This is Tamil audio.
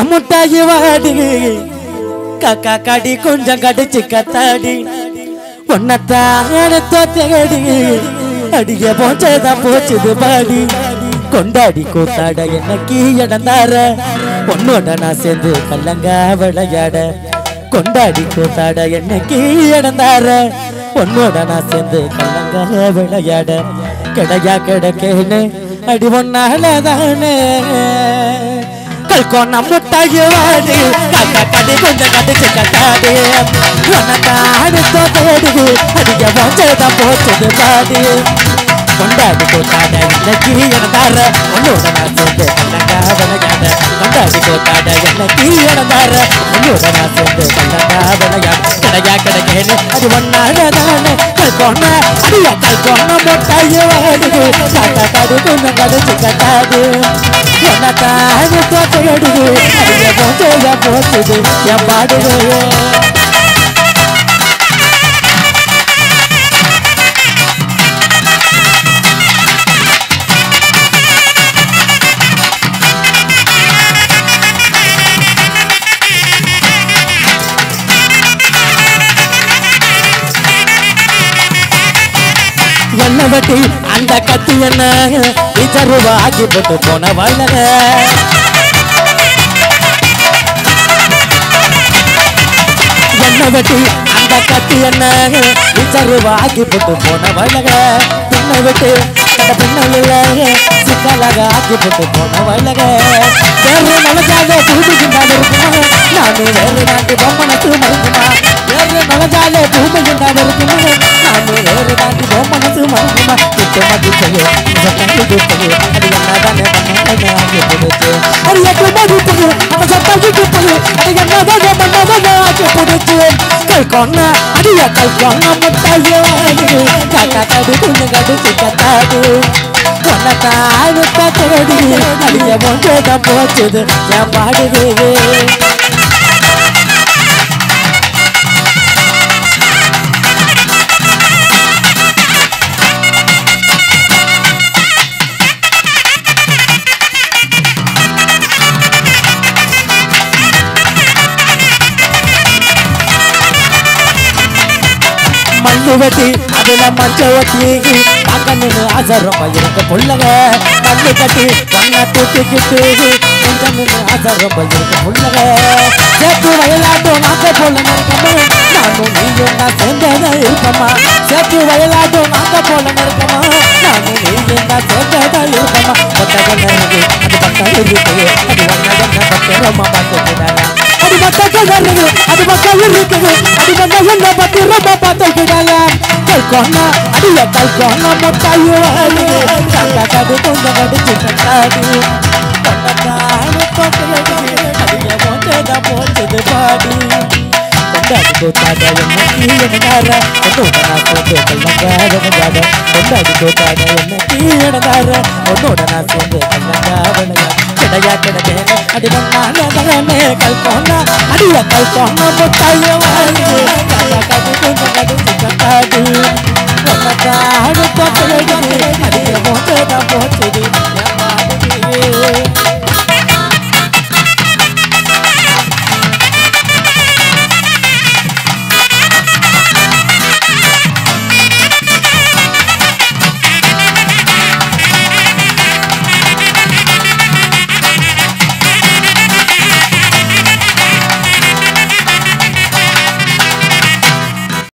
முட்டாகி வாடி காக்கா காடி கொஞ்சம் கடிச்சு கத்தாடி பொண்ணத்தான் தேடி அடிய போச்சதான் போச்சுது பாடி கொண்டாடி கூத்தாட என்னைக்கு இடந்தார பொண்ணோட நான் சேர்ந்து கல்லங்க விளையாட கொண்டாடி கூத்தாட என்னைக்கு இடந்தார பொண்ணோட நான் சேர்ந்து கல்லங்க விளையாட கிடையா கிடைக்கேன்னு அடி ஒன்னாலதானே கல்கோணம் முட்டாகி வாடி காக்கா கடி கொஞ்சம் கடிச்சு கட்டாடி உனக்காடு தோத்தேடி அடிக்க போச்சதான் போச்சது பாடி கொண்டாடி கூத்தாட இன்னைக்கு இறந்தார உன்னோட நான் சேர்ந்து கல்லங்கா விளையாட கொண்டாடி கூத்தாட இன்னைக்கு இறந்தார உன்னோட நான் சேர்ந்து கல்லங்கா விளையாட கிடையா கிடைக்கேன்னு அது ஒன்னாலதானே கல்கோண அடியா கல்கோண முட்டாகி வாடி காக்கா கடி கொஞ்சம் கடிச்சு கட்டாடி உனக்காக தோட்டடுது அடிய போச்சத போச்சுது என் பாடுவே என்ன வட்டி அந்த கத்தி என்ன இச்சருவா ஆக்கி போட்டு போன வளர என்ன வெட்டி அந்த கத்தி என்ன இச்சருவா ஆக்கி போட்டு போன வளர பின்ன விட்டு கட பின்னலில் சிக்கலாக ஆக்கி போட்டு போன வளர வேறு நலஜாக பூமிகின்றால் இருக்குமா நானு வேறு நாட்டு பொம்மனத்து மறுக்குமா வேறு நலஜாக பூமிகின்றால் இருக்குமா நானு வேறு நாட்டு பொம்மனத்து மறுக்குமா குத்து மதிப்பது சத்தம் கொடுப்பது அது என்னதானே மன்னனை ஆக்கி கொடுத்து அது எட்டு மதிப்பது அவன் சத்தம் கொடுப்பது அது என்னதானே மன்னனை ஆக்கி கொடுத்து கல் கொன்ன அடிய கல் கொன்ன முட்டாயோ காக்கா கடு குஞ்சு கடிச்சு கத்தாது கொன்னத்தாடு தத்தடி அடிய போச்சதான் போச்சுது என் பாடுவே மண்ணு வெட்டி அதுல மஞ்ச ஒட்டி பார்க்கணும்னு ஆசை ரொம்ப இருக்க புள்ளக மண்ணு கட்டி கண்ணை தூக்கிக்கிட்டு கொஞ்சம் நின்று ஆசை ரொம்ப இருக்க புள்ளக சேர்த்து வயலாட்டும் நாக்க போல நெருக்கமா நானும் நீயும் நான் சேர்ந்ததா இருப்பமா சேர்த்து வயலாட்டும் நாக்க போல நெருக்கமா நானும் நீயும் நான் சேர்ந்ததா இருப்பமா கொத்தக நெருங்கி அது பக்கம் இருக்குது அது ஒன்னக பத்திரமா பார்த்துக்கிறாரா அது மக்கள் வருது அது மக்கள் இருக்குது அது வந்த என்ன பத்திரமா பார்த்துக்கிடலாம் கல்கோனா அடிய கல்கோனா முட்டாயோ கண்டா கடு கொஞ்சம் கடிச்சு கட்டாது கண்டக்காடு தொட்டது அடிய போச்சதா போச்சது பாடி கொண்டாடி கூத்தாட என்ன கீழனார உன்னோட நான் சேர்ந்து கல்லங்காத விளையாட கொண்டாடி கூத்தாட என்ன கீழனார உன்னோட நான் சேர்ந்து கல்லங்காத விளையாட கிடையா கிடைக்கேன அடி வந்தானே கல்போனா அடிய கல்போனா முட்டாயோ கல்லா கடி கொஞ்சம் கடிச்சு கட்டாடி உனக்காடு தொட்டது அடிய போச்சதா போச்சது என் பாடுவே